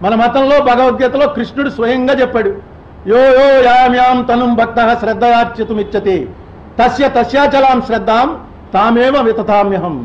మన మతంలో భగవద్గీతలో కృష్ణుడు స్వయంగా చెప్పాడు యో యో యామ్యాం తనుం భక్త శ్రద్ధయార్చితుమిచ్చతి తస్య తస్యాచలాం శ్రద్ధాం తామేవ వితతామ్యహం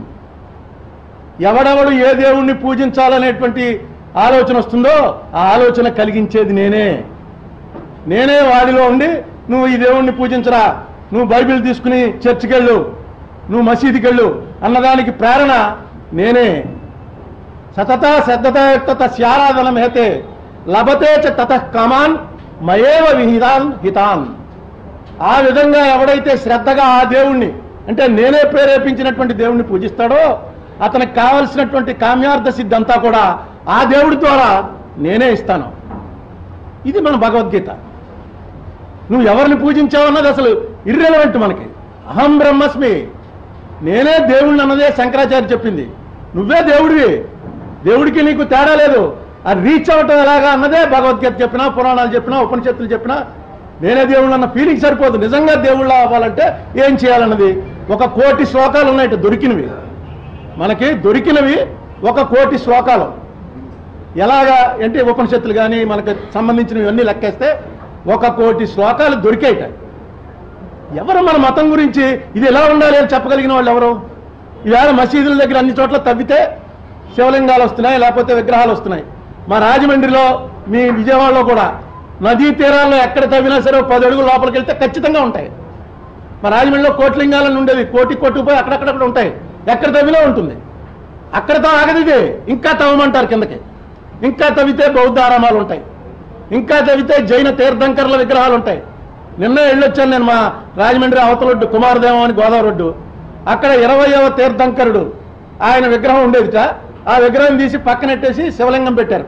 ఎవడెవడు ఏ దేవుణ్ణి పూజించాలనేటువంటి ఆలోచన వస్తుందో ఆ ఆలోచన కలిగించేది నేనే నేనే వాడిలో ఉండి నువ్వు ఈ దేవుణ్ణి పూజించరా నువ్వు బైబిల్ తీసుకుని చర్చికి వెళ్ళు నువ్వు మసీదుకి వెళ్ళు అన్నదానికి ప్రేరణ నేనే సతత శ్రద్ధత తస్యారాధనం హేతే లభతే చ తత కమాన్ మయేవ విహితాన్ హితాన్ ఆ విధంగా ఎవడైతే శ్రద్ధగా ఆ దేవుణ్ణి అంటే నేనే ప్రేరేపించినటువంటి దేవుణ్ణి పూజిస్తాడో అతనికి కావలసినటువంటి కామ్యార్థ సిద్ధి అంతా కూడా ఆ దేవుడి ద్వారా నేనే ఇస్తాను ఇది మన భగవద్గీత నువ్వు ఎవరిని పూజించావన్నది అసలు ఇర్రెలవెంట్ మనకి అహం బ్రహ్మస్మి నేనే దేవుణ్ణి అన్నదే శంకరాచార్య చెప్పింది నువ్వే దేవుడివి దేవుడికి నీకు తేడా లేదు ఆ రీచ్ అవటం ఎలాగా అన్నదే భగవద్గీత చెప్పినా పురాణాలు చెప్పినా ఉపనిషత్తులు చెప్పినా నేనే దేవుళ్ళు అన్న ఫీలింగ్ సరిపోదు నిజంగా దేవుళ్ళ అవ్వాలంటే ఏం చేయాలన్నది ఒక కోటి శ్లోకాలు ఉన్నాయి ఇటు దొరికినవి మనకి దొరికినవి ఒక కోటి శ్లోకాలు ఎలాగా అంటే ఉపనిషత్తులు కానీ మనకు సంబంధించినవి అన్నీ లెక్కేస్తే ఒక కోటి శ్లోకాలు దొరికేట ఎవరు మన మతం గురించి ఇది ఎలా ఉండాలి అని చెప్పగలిగిన వాళ్ళు ఎవరు ఈవేళ మసీదుల దగ్గర అన్ని చోట్ల తవ్వితే శివలింగాలు వస్తున్నాయి లేకపోతే విగ్రహాలు వస్తున్నాయి మా రాజమండ్రిలో మీ విజయవాడలో కూడా నదీ తీరాల్లో ఎక్కడ తవ్వినా సరే ఓ పది అడుగులు లోపలికి వెళ్తే ఖచ్చితంగా ఉంటాయి మా రాజమండ్రిలో కోట్లింగాలను ఉండేవి కోటి కొట్టుకుపోయి అక్కడక్కడక్కడ ఉంటాయి ఎక్కడ తవ్వినా ఉంటుంది అక్కడతో ఆగదు ఇది ఇంకా తవ్వమంటారు కిందకి ఇంకా తవ్వితే బౌద్ధ ఆరామాలు ఉంటాయి ఇంకా తవ్వితే జైన తీర్థంకర్ల విగ్రహాలు ఉంటాయి నిన్న వెళ్ళొచ్చాను నేను మా రాజమండ్రి అవతలొడ్డు కుమారదేవం అని గోదావరి రోడ్డు అక్కడ ఇరవయవ తీర్థంకరుడు ఆయన విగ్రహం ఉండేదిట ఆ విగ్రహం తీసి పక్కనెట్టేసి శివలింగం పెట్టారు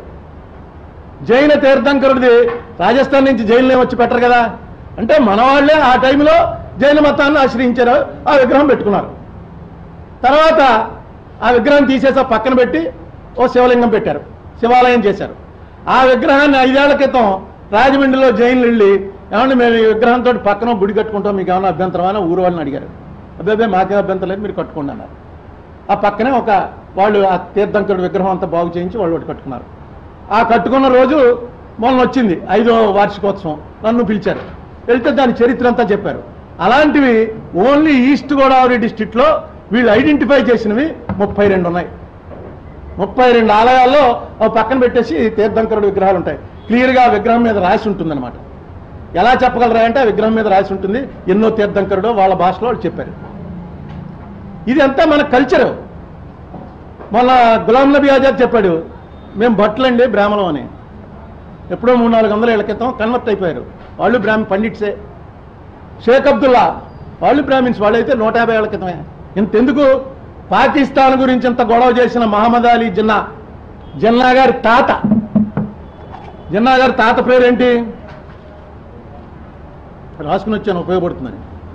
జైన తీర్థంకరుడిది రాజస్థాన్ నుంచి జైలు వచ్చి పెట్టరు కదా అంటే మన వాళ్ళే ఆ టైంలో జైన మతాన్ని ఆశ్రయించారు ఆ విగ్రహం పెట్టుకున్నారు తర్వాత ఆ విగ్రహం తీసేసి ఆ పక్కన పెట్టి ఓ శివలింగం పెట్టారు శివాలయం చేశారు ఆ విగ్రహాన్ని ఐదేళ్ల క్రితం రాజమండ్రిలో జైలు వెళ్ళి ఏమంటే మేము ఈ విగ్రహంతో పక్కన గుడి కట్టుకుంటాం మీకు ఏమైనా అభ్యంతరం అని ఊరు వాళ్ళని అడిగారు అబ్బాయి మాకేం అభ్యంతరం లేదు మీరు కట్టుకోండి అన్నారు ఆ పక్కనే ఒక వాళ్ళు ఆ తీర్థంకరుడు విగ్రహం అంతా బాగు చేయించి వాళ్ళు ఒకటి కట్టుకున్నారు ఆ కట్టుకున్న రోజు మొన్న వచ్చింది ఐదో వార్షికోత్సవం నన్ను పిలిచారు వెళ్తే దాని చరిత్ర అంతా చెప్పారు అలాంటివి ఓన్లీ ఈస్ట్ గోదావరి డిస్టిక్లో వీళ్ళు ఐడెంటిఫై చేసినవి ముప్పై రెండు ఉన్నాయి ముప్పై రెండు ఆలయాల్లో ఓ పక్కన పెట్టేసి తీర్థంకరుడు విగ్రహాలు ఉంటాయి క్లియర్గా ఆ విగ్రహం మీద రాసి ఉంటుందన్నమాట ఎలా చెప్పగలరా అంటే ఆ విగ్రహం మీద రాసి ఉంటుంది ఎన్నో తీర్థంకరుడో వాళ్ళ భాషలో వాళ్ళు చెప్పారు ఇది అంతా మన కల్చరు మొన్న గులాం నబీ ఆజాద్ చెప్పాడు మేము భట్లండి బ్రాహ్మణం అని ఎప్పుడో మూడు నాలుగు వందల ఏళ్ల క్రితం కన్వర్ట్ అయిపోయారు వాళ్ళు బ్రాహ్మణ పండిట్సే షేక్ అబ్దుల్లా వాళ్ళు బ్రాహ్మిన్స్ వాళ్ళైతే నూట యాభై ఏళ్ల క్రితమే ఇంతెందుకు పాకిస్తాన్ గురించి ఇంత గొడవ చేసిన మహమ్మద్ అలీ జిన్నా జిన్నా గారి తాత జిన్నా గారి తాత పేరేంటి రాసుకుని వచ్చాను ఉపయోగపడుతుందని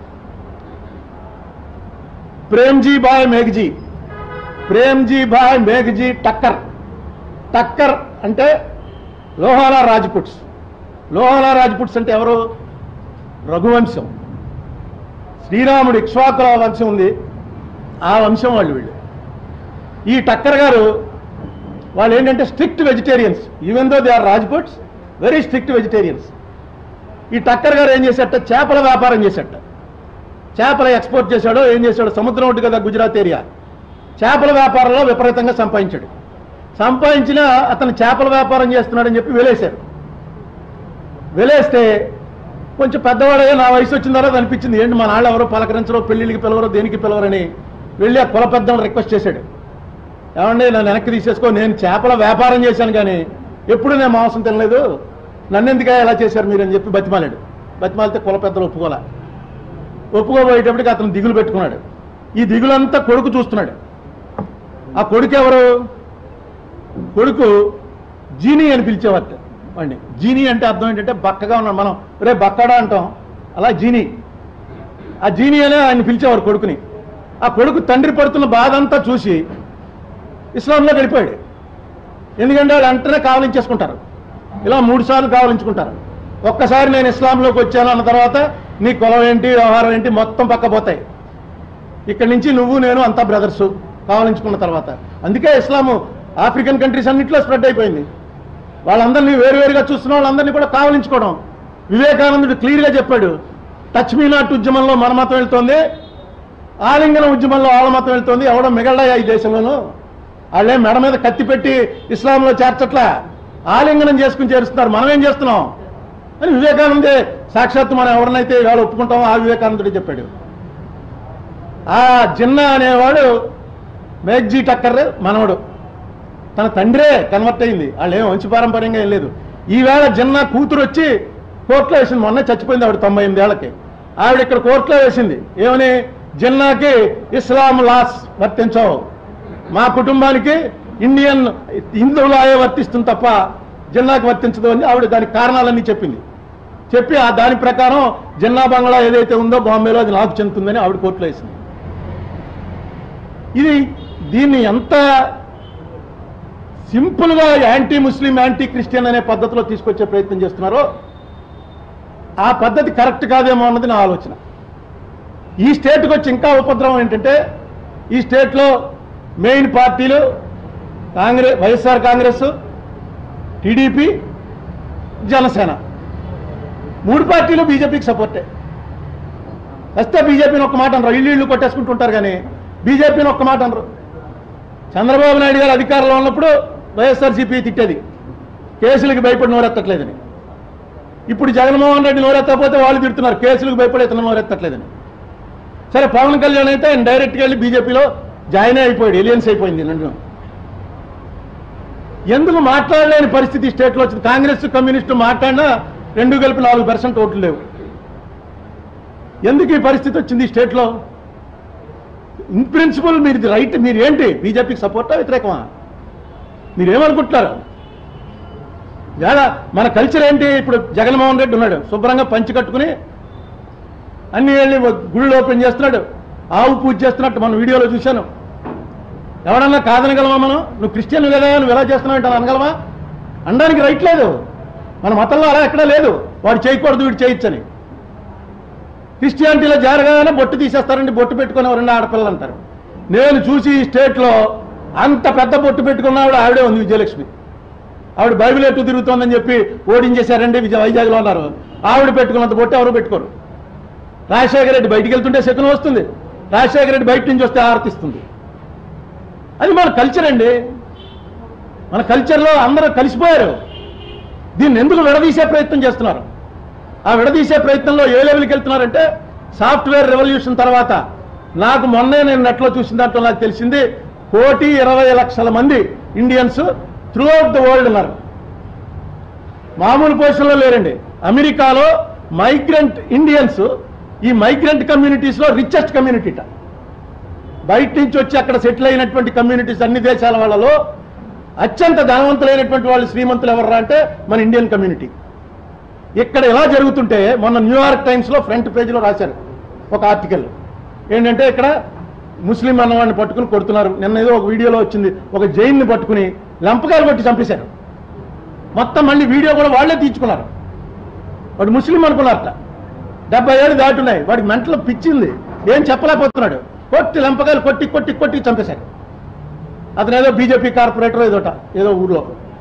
ప్రేమ్జీ బాయ్ మేఘజీ ప్రేమ్జీ బాయ్ మేఘజీ టక్కర్ టక్కర్ అంటే లోహాలా రాజ్పుట్స్ లోహాలా రాజ్పుట్స్ అంటే ఎవరు రఘువంశం శ్రీరాముడు ఇక్ష్వాకుల వంశం ఉంది ఆ వంశం వాళ్ళు వీళ్ళు ఈ టక్కర్ గారు వాళ్ళు ఏంటంటే strict vegetarians even though they are Rajputs very strict vegetarians ఈ టక్కర్ గారు ఏం చేసేట చేపల వ్యాపారం చేసేట చేపల ఎక్స్పోర్ట్ చేశాడో ఏం చేశాడో సముద్రం ఒడ్డు కదా గుజరాత్ ఏరియా చేపల వ్యాపారంలో విపరీతంగా సంపాదించాడు సంపాదించిన అతను చేపల వ్యాపారం చేస్తున్నాడని చెప్పి వెలేశారు వెలేస్తే కొంచెం పెద్దవాడయ్యా నా వయసు వచ్చిన తర్వాత అనిపించింది ఏంటి మా నాళ్ళు ఎవరో పలకరించరో పెళ్ళిళ్ళకి పిలవరో దేనికి పిలవరని వెళ్ళి ఆ కుల పెద్దలను రిక్వెస్ట్ చేశాడు ఏమండి నన్ను వెనక్కి తీసేసుకో నేను చేపల వ్యాపారం చేశాను కానీ ఎప్పుడు నేను మాంసం తినలేదు నన్ను ఎందుకు ఎలా చేశారు మీరు అని చెప్పి బతిమాలాడు బతిమాలితే కుల పెద్దలు ఒప్పుకోలే ఒప్పుకోబోయేటప్పటికి అతను దిగులు పెట్టుకున్నాడు ఈ దిగులంతా కొడుకు చూస్తున్నాడు ఆ కొడుకు ఎవరు కొడుకు జీనీ అని పిలిచేవారు వాడిని జీనీ అంటే అర్థం ఏంటంటే బక్కగా ఉన్నాడు మనం రే బక్కడా అంటాం అలా జీనీ ఆ జీనీ అనే ఆయన పిలిచేవారు కొడుకుని ఆ కొడుకు తండ్రి పడుతున్న బాధ అంతా చూసి ఇస్లాంలో గడిపాడు ఎందుకంటే వాళ్ళు వెంటనే కావలించేసుకుంటారు ఇలా మూడు సార్లు కావలించుకుంటారు ఒక్కసారి నేను ఇస్లాంలోకి వచ్చాను అన్న తర్వాత నీ కులం ఏంటి వ్యవహారం ఏంటి మొత్తం పక్క పోతాయి ఇక్కడి నుంచి నువ్వు నేను అంతా బ్రదర్స్ కావలించుకున్న తర్వాత అందుకే ఇస్లాము ఆఫ్రికన్ కంట్రీస్ అన్నింటిలో స్ప్రెడ్ అయిపోయింది వాళ్ళందరినీ వేరువేరుగా చూస్తున్న వాళ్ళందరినీ కూడా కావలించుకోవడం వివేకానందుడు క్లియర్గా చెప్పాడు టచ్ మీ నాట్ ఉద్యమంలో మన మతం వెళ్తోంది ఆలింగన ఉద్యమంలో వాళ్ళ మతం వెళ్తోంది ఎవడో మిగలడా ఈ దేశంలోనూ వాళ్ళే మెడ మీద కత్తి పెట్టి ఇస్లాంలో చేర్చట్లా ఆలింగనం చేసుకుని చేరుస్తున్నారు మనం ఏం చేస్తున్నాం అని వివేకానందే సాక్షాత్తు మనం ఎవరినైతే ఇవాళ ఒప్పుకుంటామో ఆ వివేకానందుడే చెప్పాడు ఆ జిన్నా అనేవాడు మేఘ్జీ టక్కర్ మనవడు తన తండ్రే కన్వర్ట్ అయింది వాళ్ళు ఏం వంశపారంపర్యంగా ఏం లేదు ఈవేళ జిన్నా కూతురు వచ్చి కోర్టులో వేసింది మొన్నే చచ్చిపోయింది ఆవిడ తొంభై ఎనిమిది ఏళ్ళకి ఆవిడ ఇక్కడ కోర్టులో వేసింది ఏమని జిన్నాకి ఇస్లాం లాస్ వర్తించవు మా కుటుంబానికి ఇండియన్ హిందూ లాయే వర్తిస్తుంది తప్ప జిన్నాకి వర్తించదు అని ఆవిడ దానికి కారణాలన్నీ చెప్పింది చెప్పి ఆ దాని ప్రకారం జిన్నా బంగ్లా ఏదైతే ఉందో బాంబేలో అది నాకు చెందుతుందని ఆవిడ కోర్టులో వేసింది ఇది దీన్ని ఎంత సింపుల్గా యాంటీ ముస్లిం యాంటీ క్రిస్టియన్ అనే పద్ధతిలో తీసుకొచ్చే ప్రయత్నం చేస్తున్నారో ఆ పద్ధతి కరెక్ట్ కాదేమో అన్నది నా ఆలోచన ఈ స్టేట్కి వచ్చి ఇంకా ఉపద్రవం ఏంటంటే ఈ స్టేట్లో మెయిన్ పార్టీలు కాంగ్రెస్ వైఎస్ఆర్ కాంగ్రెస్ టీడీపీ జనసేన మూడు పార్టీలు బీజేపీకి సపోర్టే వస్తే బీజేపీని ఒక్క మాట అనరు ఇల్లు ఇల్లు కొట్టేసుకుంటుంటారు కానీ బీజేపీని ఒక్క మాట అనరు చంద్రబాబు నాయుడు గారు అధికారంలో ఉన్నప్పుడు వైఎస్ఆర్సీపీ తిట్టేది కేసులకు భయపడి నోరెత్తట్లేదని ఇప్పుడు జగన్మోహన్ రెడ్డి నోరెత్తకపోతే వాళ్ళు తిడుతున్నారు కేసులకు భయపడి ఇతను నోరెత్తట్లేదని సరే పవన్ కళ్యాణ్ అయితే ఆయన డైరెక్ట్గా వెళ్ళి బీజేపీలో జాయిన్ అయిపోయాడు ఎలియన్స్ అయిపోయింది నన్ను ఎందుకు మాట్లాడలేని పరిస్థితి స్టేట్లో వచ్చింది కాంగ్రెస్ కమ్యూనిస్టు మాట్లాడినా రెండు కలిపి నాలుగు పర్సెంట్ ఓట్లు లేవు ఎందుకు ఈ పరిస్థితి వచ్చింది ఈ స్టేట్లో ఇన్ ప్రిన్సిపల్ మీరు రైట్ మీరు ఏంటి బీజేపీకి సపోర్టా వ్యతిరేకమా మీరేమనుకుంటున్నారు వేళ మన కల్చర్ ఏంటి ఇప్పుడు జగన్మోహన్ రెడ్డి ఉన్నాడు శుభ్రంగా పంచి కట్టుకుని అన్ని వెళ్ళి గుళ్ళు ఓపెన్ చేస్తున్నాడు ఆవు పూజ చేస్తున్నట్టు మన వీడియోలో చూశాను ఎవడన్నా కాదనగలమా మనం నువ్వు క్రిస్టియన్ కదా నువ్వు ఎలా చేస్తున్నావు అంటే అనగలమా అనడానికి రైట్ లేదు మన మతంలో అలా ఎక్కడా లేదు వాడు చేయకూడదు వీడు చేయొచ్చని క్రిస్టియానిటీలో జరగానే బొట్టు తీసేస్తారండి బొట్టు పెట్టుకుని ఎవరన్నా ఆడపిల్లలు అంటారు నేను చూసి ఈ స్టేట్లో అంత పెద్ద బొట్టు పెట్టుకున్న ఆవిడ ఆవిడే ఉంది విజయలక్ష్మి ఆవిడ బైబిల్ ఎటు తిరుగుతోందని చెప్పి ఓడించేశారండి విజయ వైజాగ్లో ఉన్నారు ఆవిడ పెట్టుకున్నంత బొట్టు ఎవరు పెట్టుకోరు రాజశేఖర రెడ్డి బయటికి వెళ్తుంటే శకునం వస్తుంది రాజశేఖర రెడ్డి బయట నుంచి వస్తే ఆర్తిస్తుంది అది మన కల్చర్ అండి మన కల్చర్లో అందరూ కలిసిపోయారు దీన్ని ఎందుకు విడదీసే ప్రయత్నం చేస్తున్నారు ఆ విడదీసే ప్రయత్నంలో ఏ లెవెల్కి వెళ్తున్నారంటే సాఫ్ట్వేర్ రెవల్యూషన్ తర్వాత నాకు మొన్నే నేను నెట్లో చూసిన దాంట్లో నాకు తెలిసింది కోటి ఇరవై లక్షల మంది Indians throughout the world ఉన్నారు మామూలు పొజిషన్లో లేరండి అమెరికాలో మైగ్రెంట్ ఇండియన్స్ ఈ మైగ్రెంట్ కమ్యూనిటీస్లో రిచెస్ట్ కమ్యూనిటీట బయట నుంచి వచ్చి అక్కడ సెటిల్ అయినటువంటి కమ్యూనిటీస్ అన్ని దేశాల వాళ్ళలో అత్యంత ధనవంతులైనటువంటి వాళ్ళు శ్రీమంతులు ఎవర్రా అంటే మన ఇండియన్ కమ్యూనిటీ ఇక్కడ ఎలా జరుగుతుంటే మొన్న న్యూయార్క్ టైమ్స్లో ఫ్రంట్ పేజీలో రాశారు ఒక ఆర్టికల్ ఏంటంటే ఇక్కడ ముస్లిం అన్నవాడిని పట్టుకుని కొడుతున్నారు నిన్న ఏదో ఒక వీడియోలో వచ్చింది ఒక జైన్ని పట్టుకుని లంపకాయలు కొట్టి చంపేశారు మొత్తం మళ్ళీ వీడియో కూడా వాళ్ళే తీర్చుకున్నారు వాడు ముస్లిం అనుకున్నారట డెబ్బై ఏళ్ళు దాటున్నాయి వాడికి మెంటలో పిచ్చింది ఏం చెప్పలేకపోతున్నాడు కొట్టి లంపకాయలు కొట్టి కొట్టి కొట్టి చంపేశారు అతను ఏదో బీజేపీ కార్పొరేటర్ ఏదోట ఏదో ఊర్లో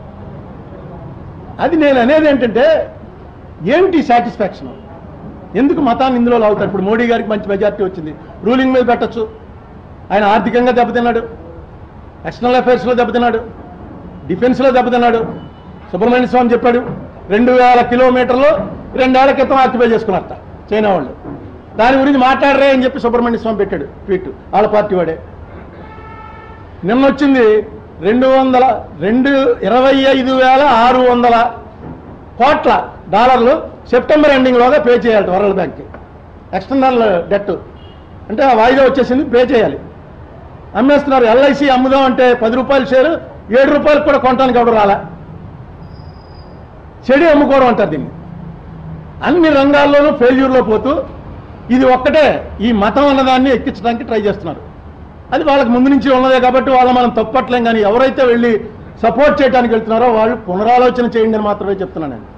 అది నేను అనేది ఏంటంటే ఏమిటి సాటిస్ఫాక్షన్ ఎందుకు మతాన్ని ఇందులో లాగుతారు ఇప్పుడు మోడీ గారికి మంచి మెజార్టీ వచ్చింది రూలింగ్ మీద పెట్టచ్చు ఆయన ఆర్థికంగా దెబ్బతిన్నాడు ఎక్స్టర్నల్ అఫైర్స్లో దెబ్బతిన్నాడు డిఫెన్స్లో దెబ్బతిన్నాడు సుబ్రహ్మణ్య స్వామి చెప్పాడు రెండు వేల కిలోమీటర్లు రెండేళ్ల క్రితం ఆక్యుపై చేసుకున్నారట చైనా వాళ్ళు దాని గురించి మాట్లాడరే అని చెప్పి సుబ్రహ్మణ్య స్వామి పెట్టాడు ట్వీట్ వాళ్ళ పార్టీ వాడే నిన్న వచ్చింది రెండు వందల రెండు ఇరవై ఐదు వేల ఆరు వందల కోట్ల డాలర్లు సెప్టెంబర్ ఎండింగ్లోగా పే చేయాలి వరల్డ్ బ్యాంక్కి ఎక్స్టర్నల్ డెట్ అంటే ఆ వాయిదా వచ్చేసింది పే చేయాలి అమ్మేస్తున్నారు ఎల్ఐసి అమ్ముదాం అంటే పది రూపాయల షేరు ఏడు రూపాయలకు కూడా కొనడానికి ఎవడు రాలే చెడి అమ్ముకోవడం అంటారు దీన్ని అన్ని రంగాల్లోనూ ఫెయిల్యూర్లో పోతూ ఇది ఒక్కటే ఈ మతం అన్నదాన్ని ఎక్కించడానికి ట్రై చేస్తున్నారు అది వాళ్ళకి ముందు నుంచి ఉన్నదే కాబట్టి వాళ్ళ మనం తప్పట్లేం కానీ ఎవరైతే వెళ్ళి సపోర్ట్ చేయడానికి వెళ్తున్నారో వాళ్ళు పునరాలోచన చేయండి అని మాత్రమే చెప్తున్నాను నేను